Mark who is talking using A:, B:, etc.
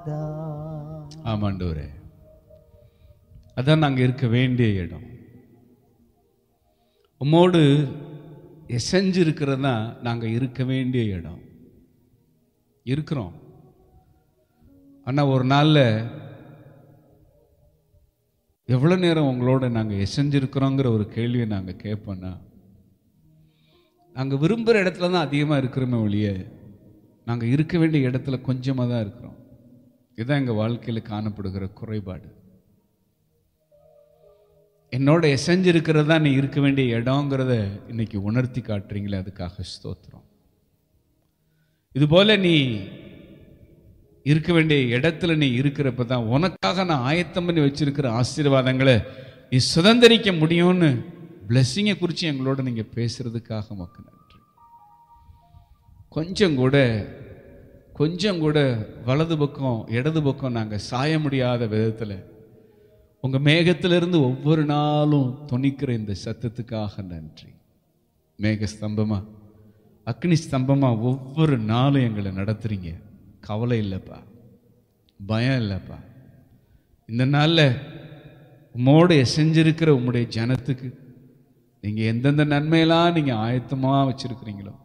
A: நாதா
B: ஆமாண்டவரே அதான் நாங்கள் இருக்க வேண்டிய இடம் உம்மோடு எசைஞ்சு இருக்கிறது தான் நாங்கள் இருக்க வேண்டிய இடம் இருக்கிறோம் ஆனால் ஒரு நாளில் எவ்வளோ நேரம் உங்களோட நாங்கள் எசைஞ்சிருக்கிறோங்கிற ஒரு கேள்வியை நாங்கள் கேட்போன்னா நாங்கள் விரும்புகிற இடத்துல தான் அதிகமாக இருக்கிறோமே ஒழிய நாங்கள் இருக்க வேண்டிய இடத்துல கொஞ்சமாக தான் இருக்கிறோம் இதுதான் எங்கள் வாழ்க்கையில் காணப்படுகிற குறைபாடு என்னோட எசைஞ்சிருக்கிறது தான் நீ இருக்க வேண்டிய இடங்கிறத இன்னைக்கு உணர்த்தி காட்டுறீங்களே அதுக்காக ஸ்தோத்திரம் இதுபோல நீ இருக்க வேண்டிய இடத்துல நீ இருக்கிறப்ப தான் உனக்காக நான் ஆயத்தம் பண்ணி வச்சிருக்கிற ஆசீர்வாதங்களை நீ சுதந்திரிக்க முடியும்னு பிளெஸ்ஸிங்கை குறித்து எங்களோட நீங்கள் பேசுறதுக்காக மக்கள் நன்றி கொஞ்சம் கூட கொஞ்சம் கூட வலது பக்கம் இடது பக்கம் நாங்கள் சாய முடியாத விதத்தில் உங்கள் மேகத்திலிருந்து ஒவ்வொரு நாளும் துணிக்கிற இந்த சத்தத்துக்காக நன்றி மேக ஸ்தம்பமா அக்னி ஸ்தம்பமா ஒவ்வொரு நாளும் எங்களை நடத்துறீங்க கவலை இல்லைப்பா பயம் இல்லைப்பா இந்த நாளில் உம்மோடு செஞ்சிருக்கிற உம்முடைய ஜனத்துக்கு நீங்கள் எந்தெந்த நன்மையெல்லாம் நீங்கள் ஆயத்தமாக வச்சுருக்கிறீங்களோ